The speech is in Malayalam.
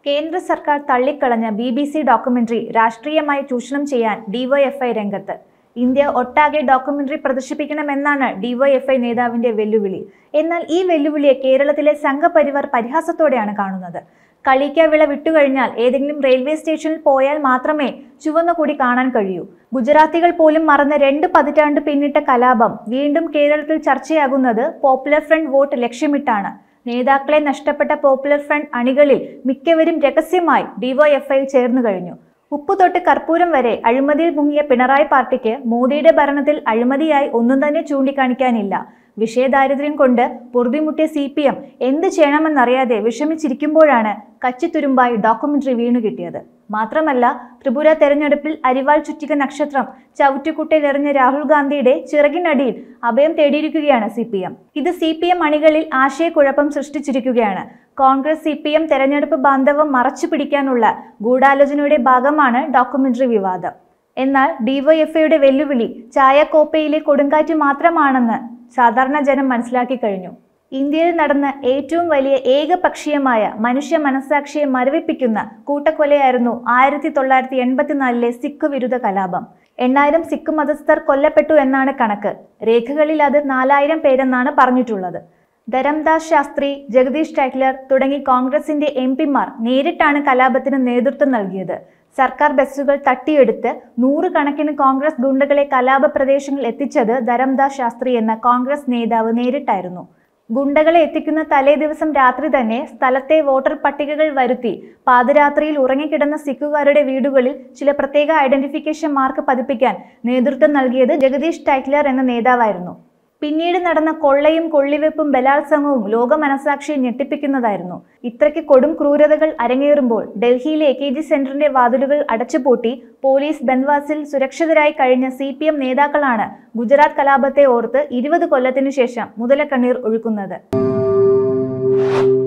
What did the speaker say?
കേന്ദ്ര സർക്കാർ തള്ളിക്കളഞ്ഞ ബി ബി സി ഡോക്യുമെന്ററി രാഷ്ട്രീയമായി ചൂഷണം ചെയ്യാൻ ഡിവൈഎഫ്ഐ രംഗത്ത് ഇന്ത്യ ഒട്ടാകെ ഡോക്യുമെന്ററി പ്രദർശിപ്പിക്കണമെന്നാണ് ഡിവൈഎഫ്ഐ നേതാവിന്റെ വെല്ലുവിളി എന്നാൽ ഈ വെല്ലുവിളിയെ കേരളത്തിലെ സംഘപരിവാർ പരിഹാസത്തോടെയാണ് കാണുന്നത് കളിക്കവിള വിട്ടുകഴിഞ്ഞാൽ ഏതെങ്കിലും റെയിൽവേ സ്റ്റേഷനിൽ പോയാൽ മാത്രമേ ചുവന്ന കൊടി കാണാൻ കഴിയൂ ഗുജറാത്തികൾ പോലും മറന്ന രണ്ട് പതിറ്റാണ്ട് പിന്നിട്ട കലാപം വീണ്ടും കേരളത്തിൽ ചർച്ചയാകുന്നത് പോപ്പുലർ ഫ്രണ്ട് വോട്ട് ലക്ഷ്യമിട്ടാണ് നേതാക്കളെ നഷ്ടപ്പെട്ട പോപ്പുലർ ഫ്രണ്ട് അണികളിൽ മിക്കവരും രഹസ്യമായി ഡിവൈഎഫ്ഐ ചേർന്നു കഴിഞ്ഞു ഉപ്പു തൊട്ട് കർപ്പൂരം വരെ അഴിമതിയിൽ മുങ്ങിയ പിണറായി പാർട്ടിക്ക് മോദിയുടെ ഭരണത്തിൽ അഴിമതിയായി ഒന്നും തന്നെ ചൂണ്ടിക്കാണിക്കാനില്ല വിഷയദാരിദ്ര്യം കൊണ്ട് പൊറുതിമുട്ടിയ സി പി എം എന്ത് ചെയ്യണമെന്നറിയാതെ വിഷമിച്ചിരിക്കുമ്പോഴാണ് കച്ചിത്തുരുമ്പായി ഡോക്യുമെന്ററി വീണു കിട്ടിയത് മാത്രമല്ല ത്രിപുര തെരഞ്ഞെടുപ്പിൽ അരിവാൾ ചുറ്റിക നക്ഷത്രം ചവിറ്റുകുട്ടയിലെറിഞ്ഞ രാഹുൽ ഗാന്ധിയുടെ ചിറകിനടിയിൽ അഭയം തേടിയിരിക്കുകയാണ് സി പി എം ഇത് സി പി എം അണികളിൽ ആശയക്കുഴപ്പം സൃഷ്ടിച്ചിരിക്കുകയാണ് കോൺഗ്രസ് സി പി എം തെരഞ്ഞെടുപ്പ് ബാന്ധവം മറച്ചു പിടിക്കാനുള്ള ഗൂഢാലോചനയുടെ ഭാഗമാണ് ഡോക്യുമെന്ററി വിവാദം എന്നാൽ ഡിവൈഎഫ്ഐയുടെ വെല്ലുവിളി ചായക്കോപ്പയിലെ കൊടുങ്കാറ്റ് മാത്രമാണെന്ന് സാധാരണ ജനം മനസ്സിലാക്കി കഴിഞ്ഞു ഇന്ത്യയിൽ നടന്ന ഏറ്റവും വലിയ ഏകപക്ഷീയമായ മനുഷ്യ മനസാക്ഷിയെ മരവിപ്പിക്കുന്ന കൂട്ടക്കൊലയായിരുന്നു ആയിരത്തി തൊള്ളായിരത്തി എൺപത്തിനാലിലെ സിഖ് വിരുദ്ധ കലാപം എണ്ണായിരം സിഖ് മതസ്ഥർ കൊല്ലപ്പെട്ടു എന്നാണ് കണക്ക് രേഖകളിൽ അത് നാലായിരം പേരെന്നാണ് പറഞ്ഞിട്ടുള്ളത് ധരംദാസ് ശാസ്ത്രി ജഗദീഷ് ടൈറ്റ്ലർ തുടങ്ങി കോൺഗ്രസിന്റെ എം പിമാർ നേരിട്ടാണ് കലാപത്തിന് നേതൃത്വം നൽകിയത് സർക്കാർ ബസ്സുകൾ തട്ടിയെടുത്ത് നൂറുകണക്കിന് കോൺഗ്രസ് ഗുണ്ടകളെ കലാപ പ്രദേശങ്ങളിൽ എത്തിച്ചത് ധരംദാസ് ശാസ്ത്രി എന്ന കോൺഗ്രസ് നേതാവ് നേരിട്ടായിരുന്നു ഗുണ്ടകളെ എത്തിക്കുന്ന തലേ ദിവസം രാത്രി തന്നെ സ്ഥലത്തെ വോട്ടർ പട്ടികകൾ വരുത്തി പാതിരാത്രിയിൽ ഉറങ്ങിക്കിടന്ന സിഖുകാരുടെ വീടുകളിൽ ചില പ്രത്യേക ഐഡന്റിഫിക്കേഷൻ മാർക്ക് പതിപ്പിക്കാൻ നേതൃത്വം നൽകിയത് ജഗദീഷ് ടൈറ്റ്ലർ എന്ന നേതാവായിരുന്നു പിന്നീട് നടന്ന കൊള്ളയും കൊള്ളിവെപ്പും ബലാത്സംഗവും ലോക മനസാക്ഷിയെ ഞെട്ടിപ്പിക്കുന്നതായിരുന്നു ഇത്രയ്ക്ക് കൊടും ക്രൂരതകൾ അരങ്ങേറുമ്പോൾ ഡൽഹിയിലെ എ കെ ജി സെന്ററിന്റെ വാതിലുകൾ അടച്ചുപൂട്ടി പോലീസ് ബൻവാസിൽ സുരക്ഷിതരായി കഴിഞ്ഞ സി പി എം നേതാക്കളാണ് ഗുജറാത്ത് കലാപത്തെ ഓർത്ത് ഇരുപത് കൊല്ലത്തിനു ശേഷം മുതലക്കണ്ണീർ ഒഴുക്കുന്നത്